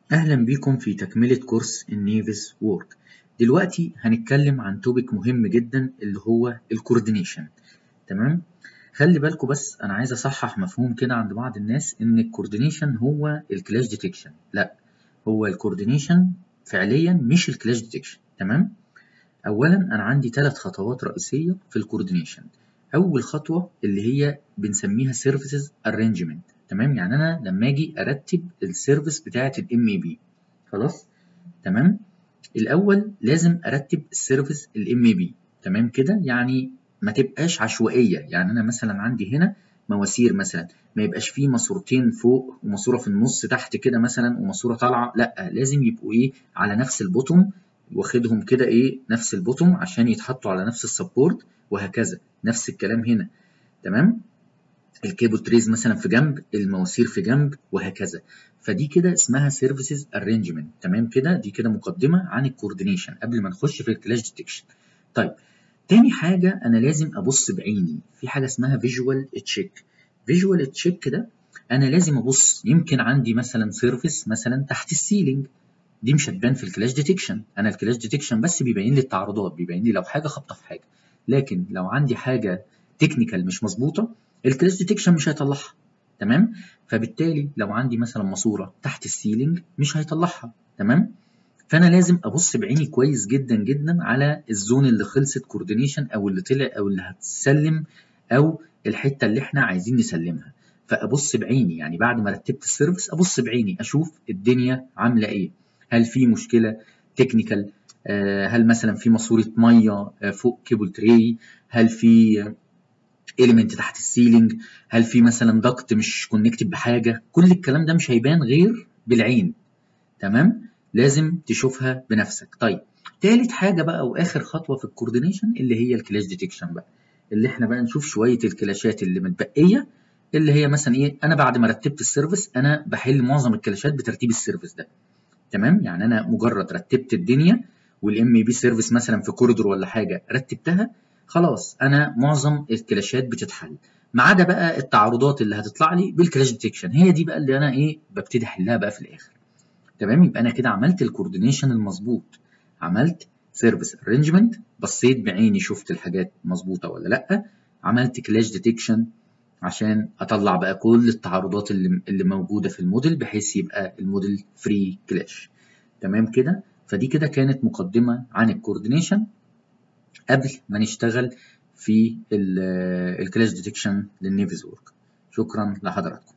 أهلا بيكم في تكملة كورس النيفز وورك دلوقتي هنتكلم عن توبيك مهم جدا اللي هو الكوردينيشن تمام خلي بالكم بس أنا عايز أصحح مفهوم كده عند بعض الناس إن الكوردينيشن هو الكلاش ديتكشن لا هو الكوردينيشن فعليا مش الكلاش ديتكشن تمام أولا أنا عندي ثلاث خطوات رئيسية في الكوردينيشن أول خطوة اللي هي بنسميها سيرفيسز ارينجمنت تمام يعني انا لما اجي ارتب السيرفيس بتاعه الام اي بي خلاص تمام الاول لازم ارتب السيرفيس الام اي بي تمام كده يعني ما تبقاش عشوائيه يعني انا مثلا عندي هنا مواسير مثلا ما يبقاش فيه ماسورتين فوق وماسوره في النص تحت كده مثلا وماسوره طالعه لا لازم يبقوا ايه على نفس البوتوم واخدهم كده ايه نفس البوتوم عشان يتحطوا على نفس السبورت وهكذا نفس الكلام هنا تمام الكيبل تريز مثلا في جنب المواسير في جنب وهكذا فدي كده اسمها سيرفيسز ارينجمنت تمام كده دي كده مقدمه عن الكوردينيشن قبل ما نخش في الكلاش ديتكشن طيب تاني حاجه انا لازم ابص بعيني في حاجه اسمها فيجوال تشيك فيجوال تشيك ده انا لازم ابص يمكن عندي مثلا سيرفيس مثلا تحت السيلينج دي مش هتبان في الكلاش ديتكشن انا الكلاش ديتكشن بس بيبين لي التعرضات بيبين لي لو حاجه خابطه في حاجه لكن لو عندي حاجه تكنيكال مش مظبوطه الكلاش ديتكشن مش هيطلعها تمام فبالتالي لو عندي مثلا ماسوره تحت السيلينج مش هيطلعها تمام فانا لازم ابص بعيني كويس جدا جدا على الزون اللي خلصت كوردينيشن او اللي طلع او اللي هتسلم او الحته اللي احنا عايزين نسلمها فابص بعيني يعني بعد ما رتبت السيرفيس ابص بعيني اشوف الدنيا عامله ايه هل في مشكله تكنيكال هل مثلا في ماسوره ميه فوق كيبل تري هل في اليمنت تحت السيلينج هل في مثلا دكت مش كونكتد بحاجه كل الكلام ده مش هيبان غير بالعين تمام لازم تشوفها بنفسك طيب تالت حاجه بقى واخر خطوه في الكوردينيشن اللي هي الكلاش ديتكشن بقى اللي احنا بقى نشوف شويه الكلاشات اللي متبقيه اللي هي مثلا ايه انا بعد ما رتبت السيرفيس انا بحل معظم الكلاشات بترتيب السيرفيس ده تمام يعني انا مجرد رتبت الدنيا والام بي سيرفيس مثلا في كوريدور ولا حاجه رتبتها خلاص انا معظم الكلاشات بتتحل ما عدا بقى التعارضات اللي هتطلع لي بالكلاش ديتكشن هي دي بقى اللي انا ايه ببتدي احلها بقى في الاخر تمام يبقى انا كده عملت الكوردينيشن المظبوط عملت سيرفيس ارينجمنت بصيت بعيني شفت الحاجات مظبوطه ولا لا عملت كلاش ديتكشن عشان اطلع بقى كل التعارضات اللي اللي موجوده في الموديل بحيث يبقى الموديل فري كلاش تمام كده فدي كده كانت مقدمه عن الكوردينيشن قبل ما نشتغل في الكلاش ديتكشن للنيفز وورك شكرا لحضراتكم